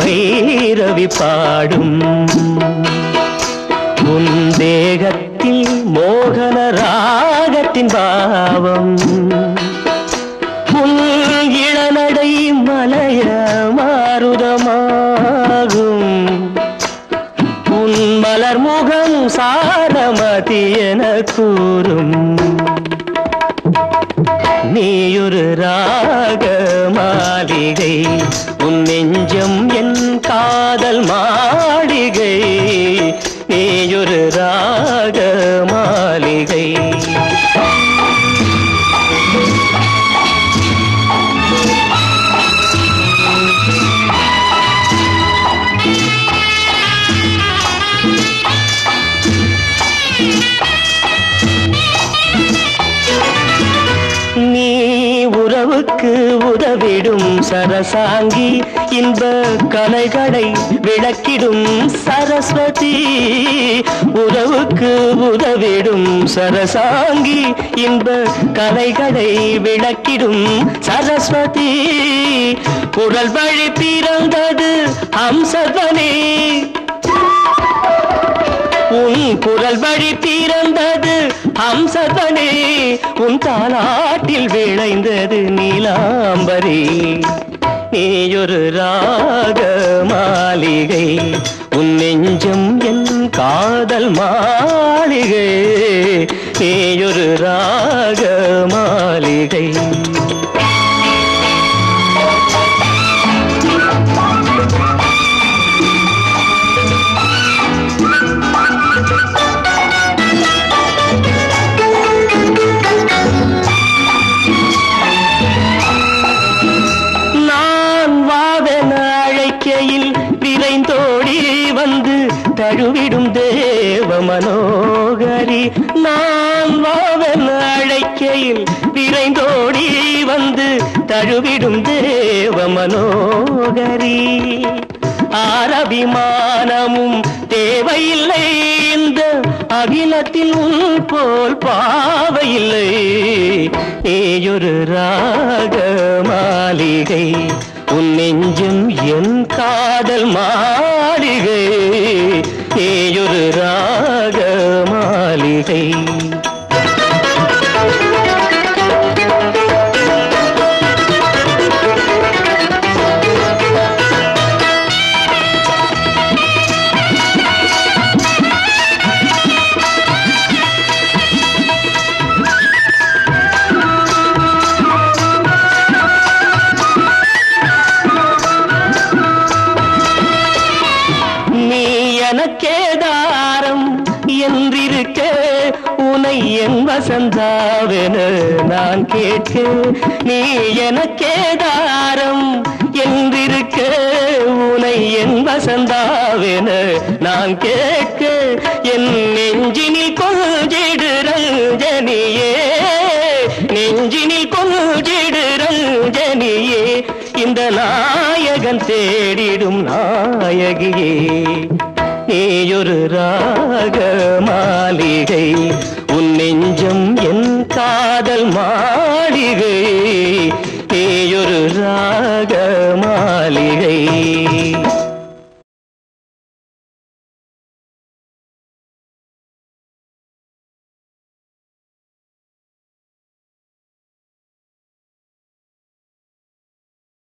பைரவி பாடும் உன் தேகத்தில் மோகன ராகத்தின் பாவம் உன் இளநடை மலைய மாருதமாகும் உன் மலர் முகம் சாரமதி என கூறும் நீயொரு ராக மாளிகை உன் நெஞ்சம் என் காதல் மாளிகை நீயொரு ராக மாளிகை நீ உறவுக்கு உதவிடும் சரசாங்கி இன்ப கலைகளை விளக்கிடும் சரஸ்வதி உறவுக்கு உதவிடும் சரசாங்கி இன்ப கலைகளை விளக்கிடும் சரஸ்வதி குரல் வழி பிறந்தது ஹம்சத்வனே உன் குரல் வழி பிறந்தது ஹம்சதனே உன் தாலாட்டில் விளைந்தது நீலாம்பரி நீயொரு ராக மாளிகை உன் நெஞ்சம் என் காதல் மாளிகை நீயொரு ராக மாளிகை நான் வாவென அழைக்கையில் விரைந்தோடி வந்து தழுவிடும் தேவ மனோகரி நான் வாவென அழைக்கையில் விரைந்தோடி வந்து தழுவிடும் தேவ மனோகரி ஆரபிமானமும் தேவையில்லை இந்த அகிலத்தில் உன் போல் பாவையில்லை நீயொரு ராக மாளிகை உன் நெஞ்சம் என் காதல் மாளிகை நீயொரு ராக மாளிகை நீ எனக்கேதாரம் என்றிருக்க உனை என் வசந்தாவென நான் கேட்க நீ எனக்கேதாரம் என்றிருக்க உனை என் வசந்தாவென நான் கேட்க என் நெஞ்சினில் கொஞ்சிடு ரஞ்சனியே நெஞ்சினில் கொஞ்சிடு ரஞ்சனியே இந்த நாயகன் தேடிடும் நாயகியே நீயொரு ராக மாளிகை உன் நெஞ்சம் என் காதல் மாளிகை